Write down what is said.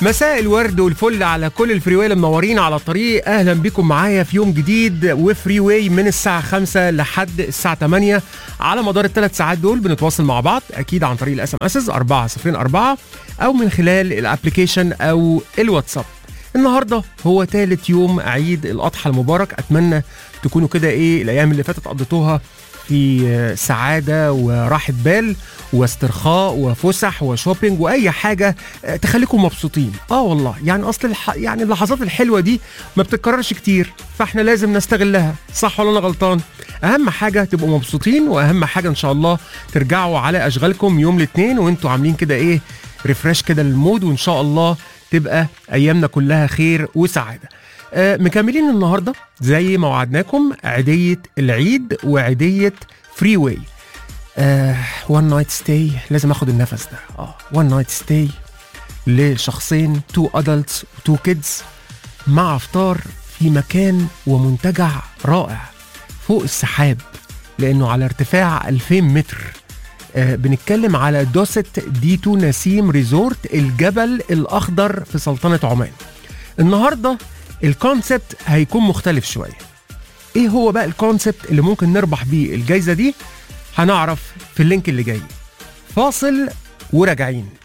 مساء الورد والفل على كل الفري اللي منورين على الطريق اهلا بكم معايا في يوم جديد وفري واي من الساعه 5 لحد الساعه 8 على مدار الثلاث ساعات دول بنتواصل مع بعض اكيد عن طريق الاس ام اس 404 او من خلال الابلكيشن او الواتساب النهارده هو ثالث يوم عيد الاضحى المبارك اتمنى تكونوا كده ايه الايام اللي فاتت قضيتوها في سعادة وراحة بال واسترخاء وفسح وشوبينج وأي حاجة تخليكم مبسوطين اه والله يعني أصل الح... يعني اللحظات الحلوة دي ما بتتكررش كتير فاحنا لازم نستغلها صح ولا أنا غلطان أهم حاجة تبقوا مبسوطين وأهم حاجة إن شاء الله ترجعوا على أشغالكم يوم الاثنين وانتوا عاملين كده إيه ريفرش كده للمود وإن شاء الله تبقى أيامنا كلها خير وسعادة آه، مكملين النهارده زي ما وعدناكم عيديه العيد وعيديه فري واي وان نايت ستاي لازم اخد النفس ده اه وان نايت ستاي لشخصين تو ادلتس وتو كيدز مع افطار في مكان ومنتجع رائع فوق السحاب لانه على ارتفاع 2000 متر آه بنتكلم على دوست ديتو نسيم ريزورت الجبل الاخضر في سلطنه عمان النهارده الكونسبت هيكون مختلف شويه ايه هو بقى الكونسبت اللي ممكن نربح بيه الجايزه دي هنعرف في اللينك اللي جاي فاصل وراجعين